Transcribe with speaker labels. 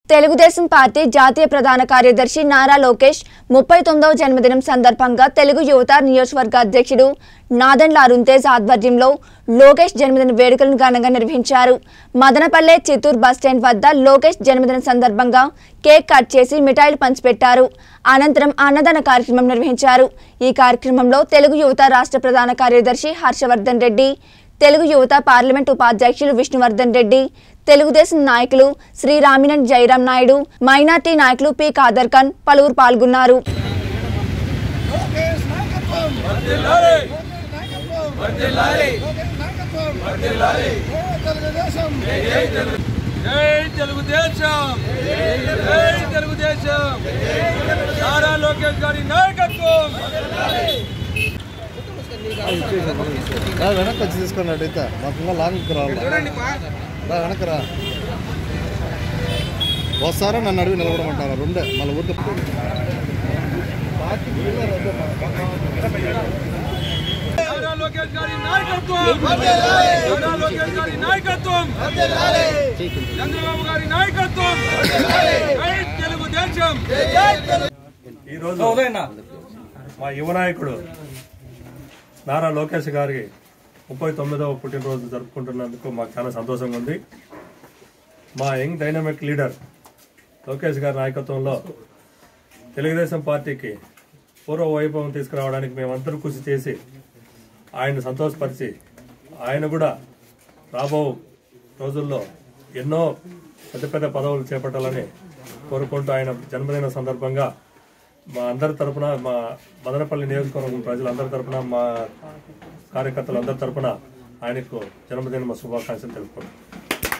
Speaker 1: Telugu Desam party జాతీయ ప్రధాన కార్యదర్శి నారా లోకేష్ ముప్పై తొమ్మిదవ జన్మదినం సందర్భంగా తెలుగు యువత నియోజకవర్గ అధ్యక్షుడు నాదెండ్ల అరుణ్ తేజ్ ఆధ్వర్యంలో లోకేష్ జన్మదిన వేడుకలను ఘనంగా నిర్వహించారు మదనపల్లె చిత్తూరు బస్టాండ్ వద్ద లోకేష్ జన్మదిన సందర్భంగా కేక్ కట్ చేసి మిఠాయిలు పంచిపెట్టారు అనంతరం అన్నదాన కార్యక్రమం నిర్వహించారు ఈ కార్యక్రమంలో తెలుగు యువత రాష్ట్ర ప్రధాన కార్యదర్శి హర్షవర్ధన్ రెడ్డి తెలుగు యువత పార్లమెంట్ ఉపాధ్యక్షులు విష్ణువర్ధన్ రెడ్డి తెలుగుదేశం నాయకులు శ్రీ రామినన్ జయరాం నాయుడు మైనార్టీ నాయకులు పి ఖాదర్ ఖాన్ పలువురు పాల్గొన్నారు
Speaker 2: లోకేష్ నాయకత్వం
Speaker 3: వర్ధిల్లాలి
Speaker 2: వర్ధిల్లాలి లోకేష్ నాయకత్వం వర్ధిల్లాలి తెలుగుదేశం
Speaker 3: జై తెలుగుదేశం జై తెలుగుదేశం నారా లోకేష్ గారి నాయకత్వం
Speaker 4: రా వెనక్కి వచ్చి తీసుకొని అడిగితే మాకు ఇంకా లాంగ్కి రావాలి రా వెనక్కి రా వస్తారా నన్ను అడిగి నిలబడమంటారా రెండే మళ్ళీ ఊరికి
Speaker 3: నారా లోకేష్ గారి నాయకత్వం నారా లోకేష్ గారి నాయకత్వం చంద్రబాబు గారి నాయకత్వం జై తెలుగుదేశం
Speaker 5: ఈరోజు మా యువ నాయకుడు నారా లోకేష్ గారి ముప్పై తొమ్మిదవ పుట్టినరోజు జరుపుకుంటున్నందుకు మాకు చాలా సంతోషంగా ఉంది మా యంగ్ డైనమిక్ లీడర్ లోకేష్ గారి నాయకత్వంలో తెలుగుదేశం పార్టీకి పూర్వ వైభవం తీసుకురావడానికి మేమందరూ కృషి చేసి ఆయన సంతోషపరిచి ఆయన కూడా రాబో రోజుల్లో ఎన్నో పెద్ద పెద్ద పదవులు చేపట్టాలని కోరుకుంటూ ఆయన జన్మదిన సందర్భంగా మా అందరి తరపున మా మదనపల్లి నియోజకవర్గం ప్రజలందరి తరపున మా కార్యకర్తలందరి తరపున ఆయనకు జన్మదిన శుభాకాంక్షలు తెలుపుకుంటాం